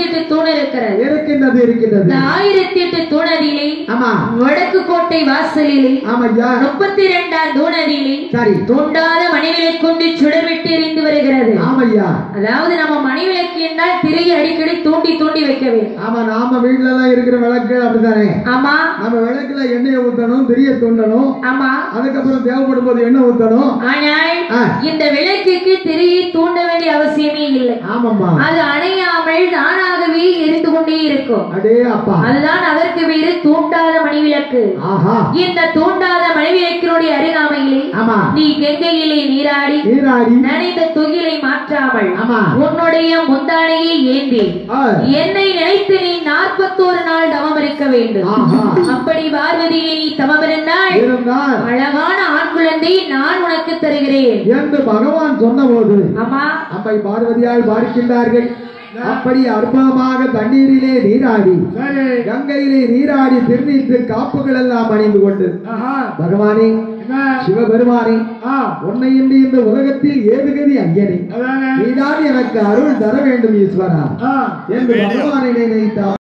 ஆயிரத்தி எட்டு தூண் இருக்கிறது இருக்கின்றது இருக்கின்றது இந்த ஆயிரத்தி எட்டு தூணதிலே ஆமா வடக்கு கோட்டை வாசலிலே ஆமையா முப்பத்தி இரண்டாம் தூணதிலே சரி தூண்டாத மணிவிலை கொண்டு சுடர்விட்டு எரிந்து வருகிறது ஆமையா அதாவது நம்ம மணிவிளக்கு என்றால் திரையை அடிக்கடி தூண்டி தூண்டி வைக்க வேண்டும் ஆமா நாம வீட்ல எல்லாம் இருக்கிற விளக்கு அப்படித்தானே ஆமா நம்ம விளக்குல எண்ணெயை ஊத்தணும் திரிய தூண்டணும் ஆமா அதுக்கப்புறம் தேவைப்படும் போது எண்ணெய் ஊத்தணும் ஆனால் ஆ. இந்த விளக்குக்கு திரையை தூண்ட வேண்டிய அவசியமே இல்லை ஆமாம்மா அது அணையாமல் தானாகவே எரிந்து கொண்டே இருக்கும் அடே அப்பா அதுதான் அதற்கு பேரு தூண்டாத மணிவிளக்கு ஆஹா இந்த தூண்டாத மணிவிளக்கினுடைய அருகாமையிலே ஆமா நீ கங்கையிலே நீராடி நீராடி நனைந்த துகிலை மாற்றாமல் ஆமா உன்னுடைய முந்தானையை ஏந்தி ஆ, என்னை நினைத்து நீ நாற்பத்தோரு நாள் தவம் இருக்க வேண்டும் ஆஹா அப்படி பார்வதியை நீ தவம் இருந்தால் இருந்தால் அழகான ஆண் குழந்தை நான் உனக்கு தருகிறேன் என்று பகவான் சொன்னபோது அம்மா அம்மை பார்வதியால் பார்க்கின்றார்கள் அப்படி அற்புதமாக தண்ணீரிலே நீராடி கங்கையிலே நீராடி திருநீற்று காப்புகள் எல்லாம் அணிந்து கொண்டு பகவானே சிவபெருமானே உன்னை இன்று இந்த உலகத்தில் ஏதுகதி ஐயனே நீதான் எனக்கு அருள் தர வேண்டும் ஈஸ்வரா என்று பகவானை நினைத்தார்